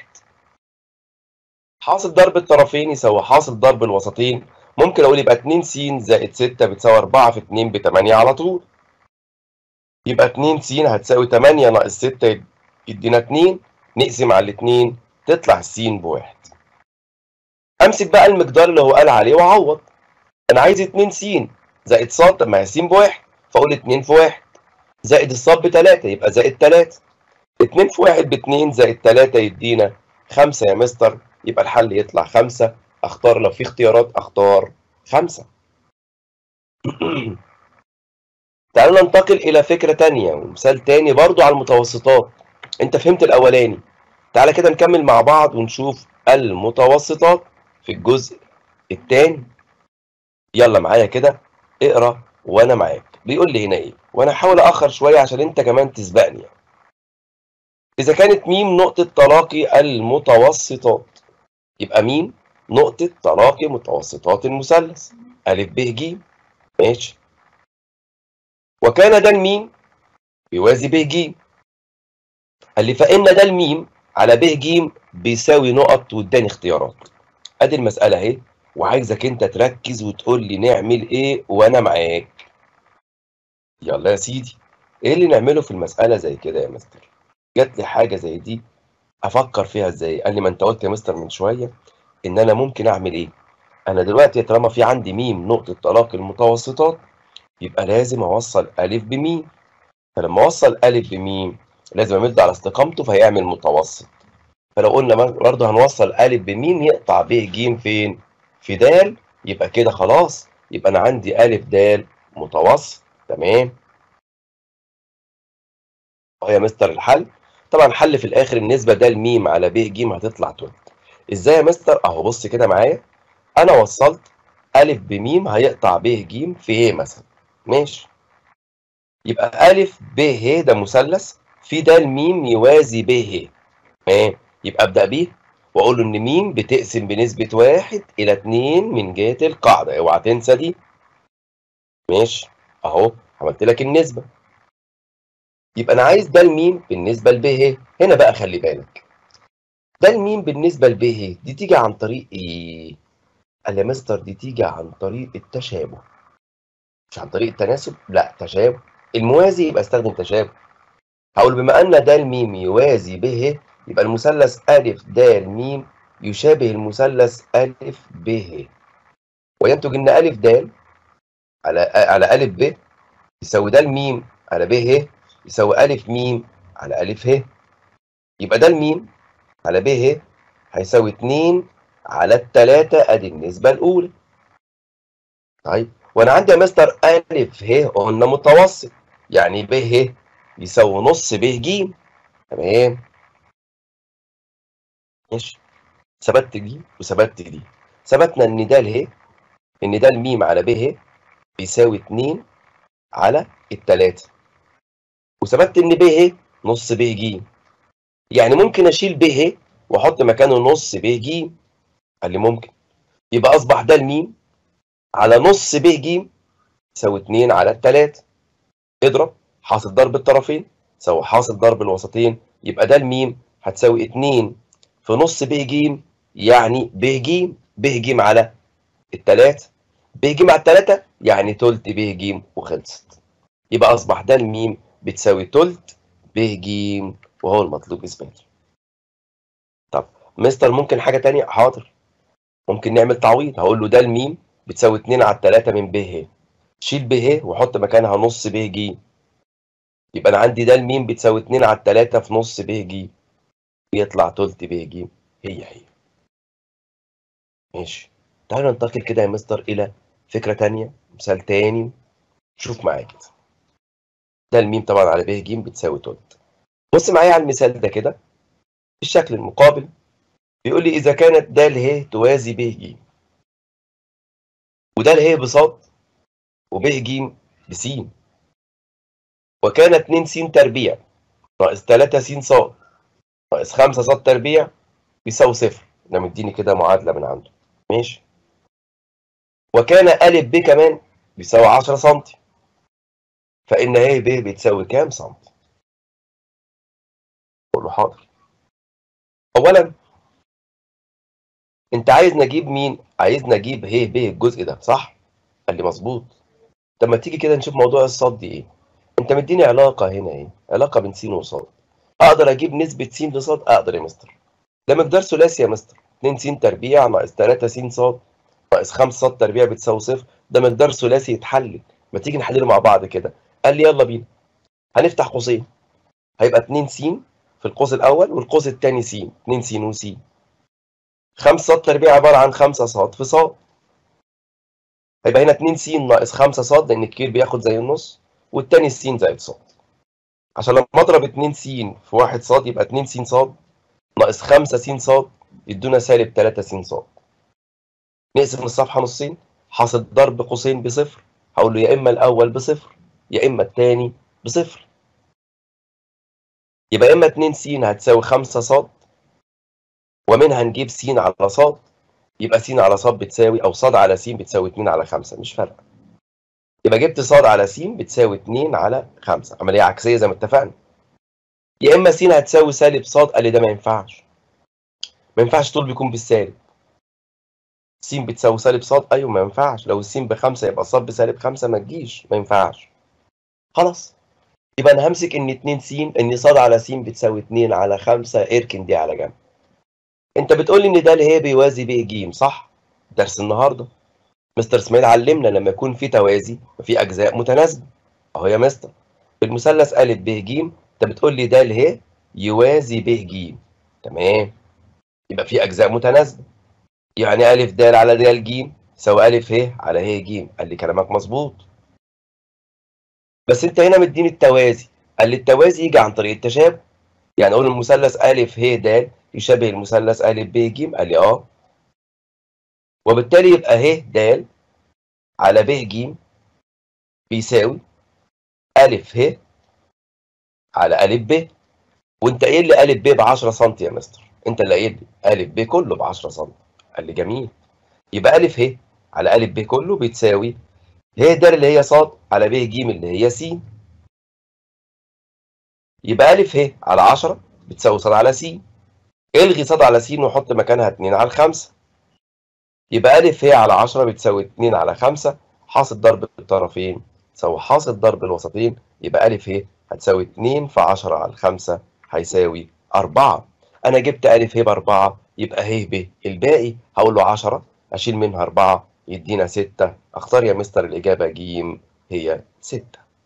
[SPEAKER 2] حاصل ضرب الطرفين يساوي حاصل ضرب الوسطين ممكن اقول يبقى 2 س زائد 6 بتساوي 4 في 2 ب 8 على طول يبقى 2 س هتساوي 8 ناقص 6 يدينا 2 نقسم على الاثنين تطلع س بواحد امسك بقى المقدار اللي هو قال عليه واعوض انا عايز 2 س زائد ص طب ما هي س بواحد فاقول 2 في 1 زائد الص ب 3 يبقى زائد 3 2 في 1 ب 2 زائد 3 يدينا خمسة يا مستر يبقى الحل يطلع خمسة اختار لو في اختيارات اختار خمسة تعالوا ننتقل الى فكرة تانية ومثال تاني برضو على المتوسطات انت فهمت الاولاني تعالى كده نكمل مع بعض ونشوف المتوسطات في الجزء التاني يلا معايا كده اقرا وانا معاك بيقول لي هنا ايه وانا هحاول اخر شويه عشان انت كمان تسبقني اذا كانت ميم نقطه تلاقي المتوسطات يبقى ميم نقطه تلاقي متوسطات المثلث ا ب ج ماشي وكان ده الميم بيوازي ب ج قال لي فان ده الميم على ب ج بيساوي نقط واداني اختيارات ادي المساله اهي وعايزك انت تركز وتقول لي نعمل ايه وانا معاك يلا يا سيدي ايه اللي نعمله في المساله زي كده يا مستر جات لي حاجه زي دي افكر فيها ازاي قال لي ما انت قلت يا مستر من شويه ان انا ممكن اعمل ايه انا دلوقتي طالما في عندي ميم نقطه تلاقي المتوسطات يبقى لازم اوصل الف بميم فلما اوصل الف بميم لازم امد على استقامته فهيعمل متوسط فلو قلنا برضه هنوصل الف بميم يقطع ب ج فين في د يبقى كده خلاص يبقى انا عندي ا د متوسط تمام اهو يا مستر الحل طبعا الحل في الاخر النسبه د م على ب ج هتطلع تلت ازاي يا مستر اهو بص كده معايا انا وصلت ا بم هيقطع ب ج في ايه مثلا ماشي يبقى ا ب ه ده مثلث في د م يوازي ب ه تمام يبقى ابدا بيه واقول له ان م بتقسم بنسبه 1 الى 2 من جهه القاعده اوعى تنسى دي ماشي اهو عملت لك النسبه يبقى انا عايز ده الميم بالنسبه لب ه هنا بقى خلي بالك ده الميم بالنسبه لب ه دي تيجي عن طريق ايه قال يا مستر دي تيجي عن طريق التشابه مش عن طريق التناسب لا تشابه الموازي يبقى استخدم تشابه هقول بما ان ده الميم يوازي ب ه يبقى المثلث أ د م يشابه المثلث أ ب ه وينتج ان أ د على على أ ب يساوي د م على ب ه يساوي أ م على أ ه يبقى ده الميم على ب ه هيساوي 2 على التلاتة ادي النسبة الأولى طيب وأنا عندي يا مستر أ ه قلنا متوسط يعني ب ه يساوي نص ب ج تمام ماشي ثبتت دي وثبتت دي ثبتنا ان ده ه ان ده الميم على ب ه بيساوي 2 على التلاتة وثبتت ان ب ه نص ب ج يعني ممكن اشيل ب ه واحط مكانه نص ب ج قال لي ممكن يبقى اصبح ده الميم على نص ب ج يساوي 2 على التلاتة اضرب حاصل ضرب الطرفين يساوي حاصل ضرب الوسطين يبقى ده الميم هتساوي 2 في نص ب ج يعني ب ج ب ج على التلاتة ب ج على التلاتة يعني تلت ب ج وخلصت يبقى أصبح ده الميم بتساوي تلت ب ج وهو المطلوب إثباته طب مستر ممكن حاجة تانية حاضر ممكن نعمل تعويض هقول له ده الميم بتساوي 2 على التلاتة من ب ه شيل ب ه وحط مكانها نص ب ج يبقى أنا عندي ده الميم بتساوي 2 على التلاتة في نص ب ج بيطلع تلت ب ج هي هي ماشي تعالوا ننتقل كده يا مستر إلى فكرة تانية مثال تاني شوف معايا كده ده الميم طبعا على ب ج بتساوي تلت بص معايا على المثال ده كده الشكل المقابل بيقول لي إذا كانت د ه توازي ب ج وده ه بصاد وب ج بس وكان 2 س تربيع ناقص 3 س ص ناقص 5 ص تربيع بيساوي صفر ده مديني كده معادلة من عنده ماشي وكان أ ب كمان بيساوي 10 سم فإن ه ب بتساوي كام سم؟ أقول له حاضر أولا أنت عايز نجيب مين؟ عايز نجيب ه ب الجزء ده صح؟ قال لي مظبوط طب ما تيجي كده نشوف موضوع الصاد دي إيه؟ أنت مديني علاقة هنا إيه؟ علاقة بين س وصاد أقدر أجيب نسبة س لصاد؟ أقدر يا مستر ده مقدار ثلاثي يا مستر 2 س تربيع ناقص 3 س ص ناقص 5 ص تربيع بتساوي صفر ده مقدار ثلاثي يتحلل ما تيجي نحلله مع بعض كده قال لي يلا بينا هنفتح قوسين هيبقى 2 س في القوس الاول والقوس الثاني س 2 س وس 5 ص تربيع عباره عن 5 ص في ص هيبقى هنا 2 س ناقص 5 ص لان الكبير بياخد زي النص والتاني س زائد ص عشان لما اضرب 2 س في 1 ص يبقى 2 س ص ناقص 5 س ص يدونا سالب 3 س ص نقسم الصفحه نصين حاصل ضرب قوسين بصفر هقول له يا اما الاول بصفر يا اما الثاني بصفر يبقى يا اما 2 س هتساوي 5 ص ومنها نجيب س على ص يبقى س على ص بتساوي او ص على س بتساوي 2 على 5 مش فارقه يبقى جبت ص على س بتساوي 2 على 5 عمليه عكسيه زي ما اتفقنا يا اما س هتساوي سالب ص قال لي ده ما ينفعش ما ينفعش طول بيكون بالسالب س بتساوي سالب ص ايوه ما ينفعش لو الس بخمسة يبقى ص بسالب 5 ما تجيش ما ينفعش خلاص يبقى انا همسك ان 2 س ان ص على س بتساوي 2 على 5 اركن دي على جنب انت بتقول لي ان ده اللي هي بيوازي ب ج صح درس النهارده مستر اسماعيل علمنا لما يكون في توازي وفي اجزاء متناسبه اهو يا مستر في المثلث ا ب ج انت بتقول لي ده اللي هي يوازي ب ج تمام يبقى في اجزاء متناسبه يعني ا د على د ج يساوي ا ه على ه ج قال لي كلامك مظبوط بس انت هنا مديني التوازي قال لي التوازي يجي عن طريق التشابه يعني اقول المثلث ا ه د يشابه المثلث ا ب ج قال لي اه وبالتالي يبقى ه د على ب ج بيساوي ا ه على ا ب وانت قايل لي ا ب ب 10 سم يا مستر انت اللي قايل لي ا ب كله ب 10 سم قال لي جميل يبقى ا ه على ا ب كله بتساوي ه د اللي هي ص على ب ج اللي هي س يبقى ا ه على 10 بتساوي ص على س الغي ص على س وحط مكانها 2 على 5 يبقى ا ه على 10 بتساوي 2 على 5 حاصل ضرب الطرفين تساوي حاصل ضرب الوسطين يبقى ا ه هتساوي 2 في 10 على 5 هيساوي 4 انا جبت ا ه ب 4 يبقى ه ب الباقي هقول له 10 اشيل منها 4 يدينا 6 اختار يا مستر الاجابه ج هي 6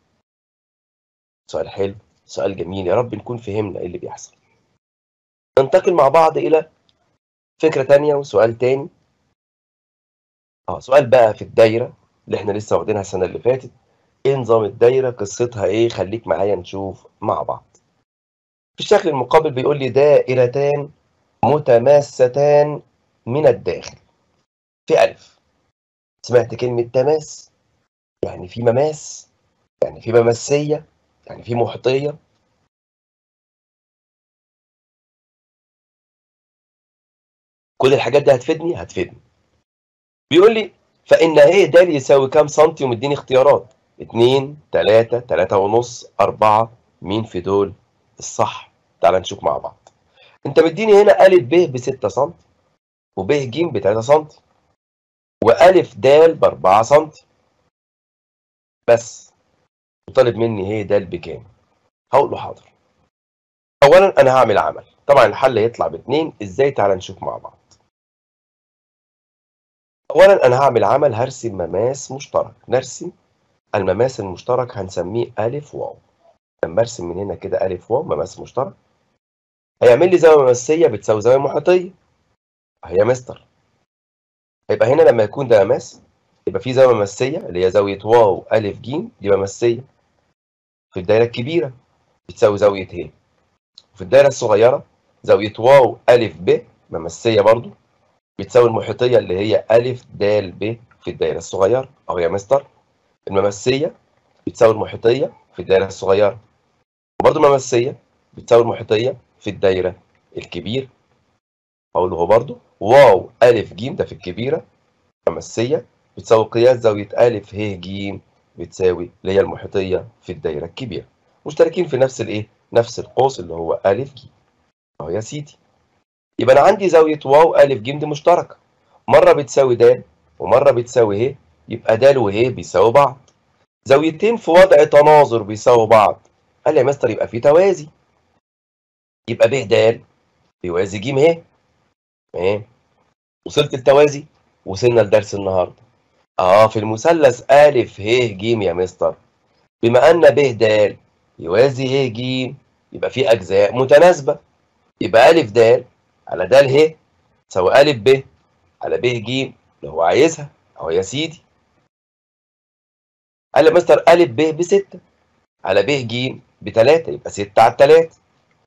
[SPEAKER 2] سؤال حلو سؤال جميل يا رب نكون فهمنا ايه اللي بيحصل ننتقل مع بعض الى فكره تانية وسؤال تاني اه سؤال بقى في الدايره اللي احنا لسه واخدينها السنه اللي فاتت ايه نظام الدايره قصتها ايه خليك معايا نشوف مع بعض في الشكل المقابل بيقول لي دائرتان متماستان من الداخل في ألف سمعت كلمة تماس يعني في مماس يعني في ممسية يعني في محيطية كل الحاجات دي هتفيدني هتفيدني بيقول لي فإن ه د يساوي كام سنتي ومديني اختيارات 2 3 3 ونص 4 مين في دول الصح تعال نشوف مع بعض انت مديني هنا ا ب ب 6 سم وب ج ب 3 سم والف د ب 4 سم بس وطالب مني ه د بكام هقول له حاضر اولا انا هعمل عمل طبعا الحل هيطلع باتنين ازاي تعال نشوف مع بعض اولا انا هعمل عمل هرسم مماس مشترك نرسم المماس المشترك هنسميه ا واو لما ارسم من هنا كده ا واو مماس مشترك هيعمل لي زاويه مماسيه بتساوي زاويه محيطيه اهي يا مستر هيبقى هنا لما يكون ده مماس يبقى في زاويه مماسيه اللي هي زاويه واو ا ج دي مماسيه في الدايره الكبيره بتساوي زاويه ه وفي الدايره الصغيره زاويه واو ا ب مماسيه برضو بتساوي المحيطيه اللي هي ا د ب في الدايره الصغيره اهو يا مستر المماسيه بتساوي المحيطيه في الدايره الصغيره وبرضو مماسيه بتساوي المحيطيه في الدايره الكبيره اقول له برضو واو ا ج ده في الكبيره مماسيه بتساوي قياس زاويه ا ه ج بتساوي اللي هي المحيطيه في الدايره الكبيره مشتركين في نفس الايه نفس القوس اللي هو ا ج اهو يا سيدي يبقى انا عندي زاويه واو ا ج دي مشتركه مره بتساوي د ومره بتساوي ه يبقى د وه بيساوي بعض زاويتين في وضع تناظر بيساوي بعض قال لي يا مستر يبقى في توازي يبقى ب د بيوازي ج ه تمام وصلت التوازي وصلنا لدرس النهارده اه في المثلث ا ه ج يا مستر بما ان ب د يوازي ه ج يبقى في اجزاء متناسبه يبقى الف د على د ه تساوي الف ب على ب ج اللي هو عايزها اهو يا سيدي قال لي مستر الف ب بستة على ب ج بتلاتة يبقى ستة على التلاتة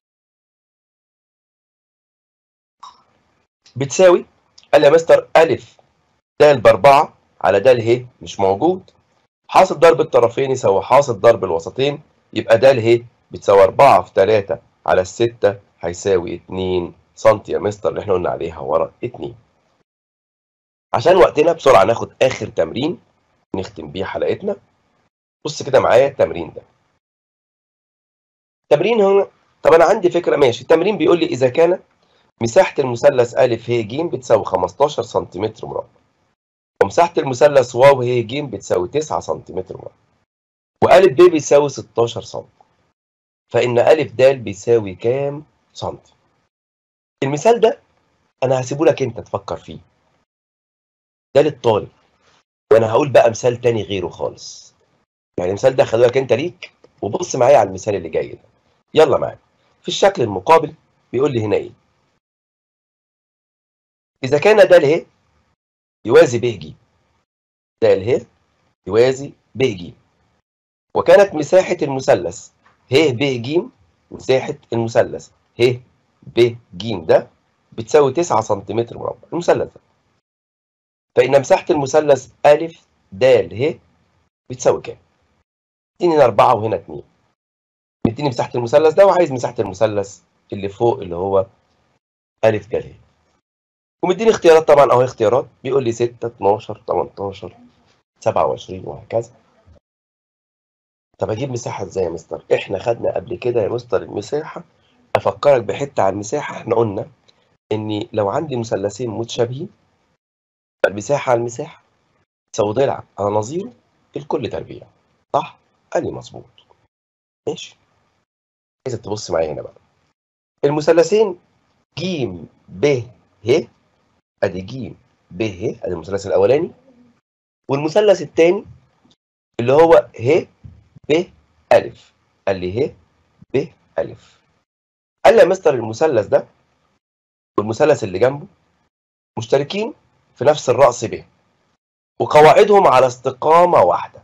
[SPEAKER 2] بتساوي قال لي يا مستر ألف د بأربعة على د ه مش موجود حاصل ضرب الطرفين يساوي حاصل ضرب الوسطين يبقى د ه بتساوي أربعة في تلاتة على الستة هيساوي اتنين سنتي يا مستر اللي احنا قلنا عليها ورا اتنين عشان وقتنا بسرعة ناخد آخر تمرين نختم بيه حلقتنا بص كده معايا التمرين ده تمرين هنا طب انا عندي فكره ماشي التمرين بيقول لي اذا كان مساحه المثلث ا ه ج بتساوي 15 سنتيمتر مربع ومساحه المثلث و ه ج بتساوي 9 سنتيمتر مربع وأ ب بيساوي 16 سم فإن أ د بيساوي كام سنتي المثال ده أنا هسيبه لك أنت تفكر فيه ده للطالب وأنا هقول بقى مثال تاني غيره خالص يعني المثال ده خلوك أنت ليك وبص معايا على المثال اللي جاي ده يلا معايا في الشكل المقابل بيقول لي هنا ايه اذا كان د ه يوازي ب ج د ه يوازي ب ج وكانت مساحة المثلث ه ب ج مساحة المثلث ه ب ج ده بتساوي 9 سنتيمتر مربع المثلث ده فإن مساحة المثلث أ د ه بتساوي كام؟ اديني هنا 4 وهنا 2 مديني مساحة المثلث ده وعايز مساحة المثلث اللي فوق اللي هو أ د ه ومديني اختيارات طبعا اهو اختيارات بيقول لي 6 12 18 27 وهكذا طب اجيب مساحة ازاي يا مستر؟ احنا خدنا قبل كده يا مستر المساحة افكرك بحتة على المساحة احنا قلنا اني لو عندي مثلثين متشابهين المساحة على المساحة تساوي ضلع على نظيره الكل تربيع صح؟ قال لي مظبوط ماشي عايزك تبص معايا هنا بقى المثلثين ج ب ه ادي ج ب ه ادي المثلث الاولاني والمثلث الثاني اللي هو ه ب ا قال لي ه ب ا قال لي يا مستر المثلث ده والمثلث اللي جنبه مشتركين في نفس الرأس ب وقواعدهم على استقامة واحدة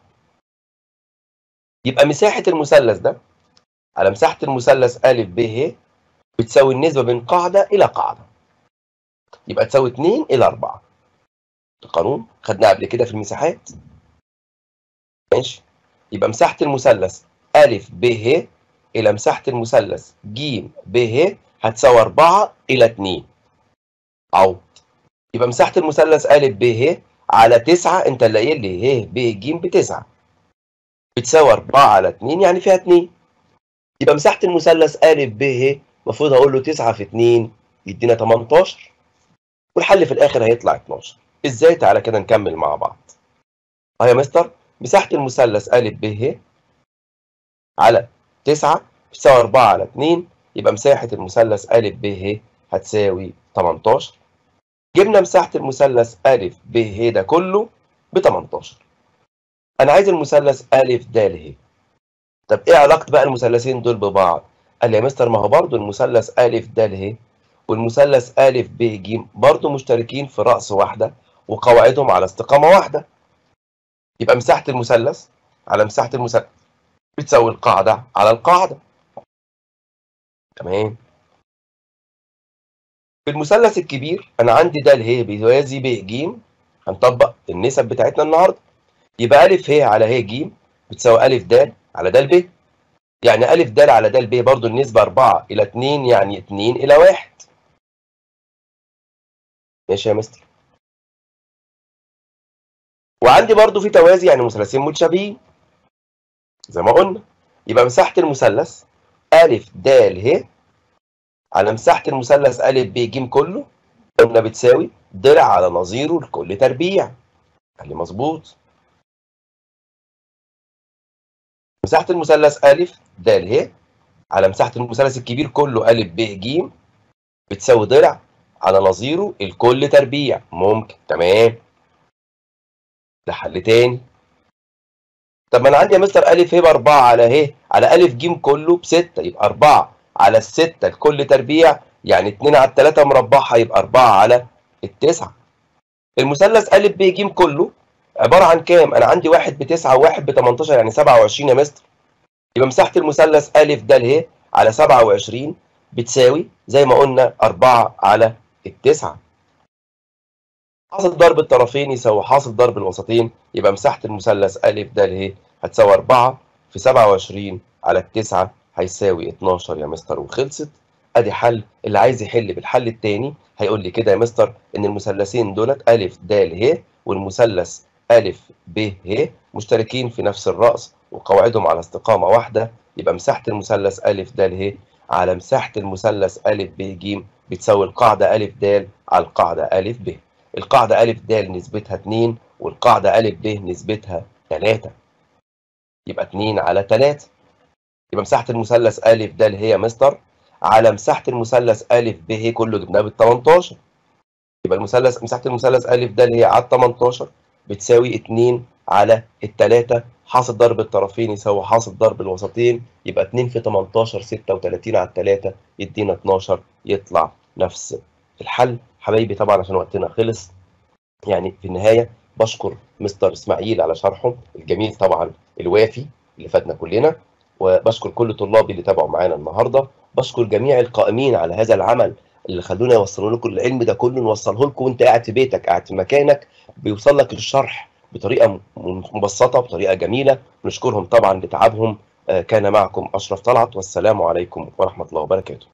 [SPEAKER 2] يبقى مساحة المثلث ده على مساحة المثلث أ ب ه بتساوي النسبة بين قاعدة إلى قاعدة يبقى تساوي 2 إلى 4 القانون خدناه قبل كده في المساحات ماشي يبقى مساحة المثلث أ ب ه إلى مساحة المثلث ج ب ه هتساوي 4 إلى 2 عوض يبقى مساحة المثلث أ ب ه على 9 أنت اللي قايل لي ه ب ج بتسعة بتساوي 4 على 2 يعني فيها 2 يبقى مساحة المثلث أ ب ه المفروض هقول له 9 في 2 يدينا 18 والحل في الآخر هيطلع 12 إزاي تعالى كده نكمل مع بعض أهي يا مستر مساحة المثلث أ ب ه على 9 بتساوي 4 على 2 يبقى مساحة المثلث أ ب ه هتساوي 18 جبنا مساحة المثلث أ ب ه ده كله ب 18 أنا عايز المثلث أ د ه طب إيه علاقة بقى المثلثين دول ببعض؟ قال لي يا مستر ما هو برضه المثلث أ د ه والمثلث أ ب ج برضه مشتركين في رأس واحدة وقواعدهم على استقامة واحدة يبقى مساحة المثلث على مساحة المثلث بتساوي القاعدة على القاعدة تمام في المثلث الكبير أنا عندي د ه بيوازي ب ج هنطبق النسب بتاعتنا النهاردة يبقى أ ه على ه ج بتساوي أ د على د ب يعني أ د على د ب برضه النسبة 4 إلى 2 يعني 2 إلى 1 ماشي يا مستر وعندي برضه في توازي يعني مثلثين متشابهين زي ما قلنا يبقى مساحة المثلث أ د ه على مساحة المثلث أ ب ج كله قلنا بتساوي ضلع على نظيره لكل تربيع قال لي مظبوط مساحة المثلث أ د ه على مساحة المثلث الكبير كله أ ب ج بتساوي ضلع على نظيره الكل تربيع ممكن تمام ده حل تاني طب ما انا عندي يا مستر أ ه ب 4 على ه على أ ج كله ب 6 يبقى 4 على الستة لكل تربيع يعني 2 على التلاتة مربعها يبقى 4 على التسعة المثلث أ ب ج كله عبارة عن كام؟ أنا عندي واحد بتسعة وواحد ب 18 يعني 27 يا مستر يبقى مساحة المثلث أ د ه على 27 بتساوي زي ما قلنا 4 على التسعة حاصل ضرب الطرفين يساوي حاصل ضرب الوسطين يبقى مساحة المثلث أ د ه هتساوي 4 في 27 على التسعة هيساوي 12 يا مستر وخلصت ادي حل اللي عايز يحل بالحل التاني هيقول لي كده يا مستر ان المثلثين دولت ا د ه والمثلث ا ب ه مشتركين في نفس الرأس وقواعدهم على استقامة واحدة يبقى مساحة المثلث ا د ه على مساحة المثلث ا ب ج بتساوي القاعدة ا د على القاعدة ا ب القاعدة ا د نسبتها 2 والقاعدة ا ب نسبتها 3 يبقى 2 على 3 يبقى مساحة المثلث أ د ه يا مستر على مساحة المثلث أ ب ه كله جبناه بال 18 يبقى المثلث مساحة المثلث أ د ه على 18 بتساوي 2 على التلاتة حاصل ضرب الطرفين يساوي حاصل ضرب الوسطين يبقى 2 في 18 36 على التلاتة يدينا 12 يطلع نفس الحل حبايبي طبعا عشان وقتنا خلص يعني في النهاية بشكر مستر اسماعيل على شرحه الجميل طبعا الوافي اللي فاتنا كلنا وبشكر كل طلابي اللي تابعوا معانا النهارده بشكر جميع القائمين على هذا العمل اللي خلونا يوصلوا لكم العلم ده كله نوصله لكم وانت قاعد في بيتك قاعد في مكانك بيوصل لك الشرح بطريقه مبسطه بطريقه جميله نشكرهم طبعا لتعبهم كان معكم اشرف طلعت والسلام عليكم ورحمه الله وبركاته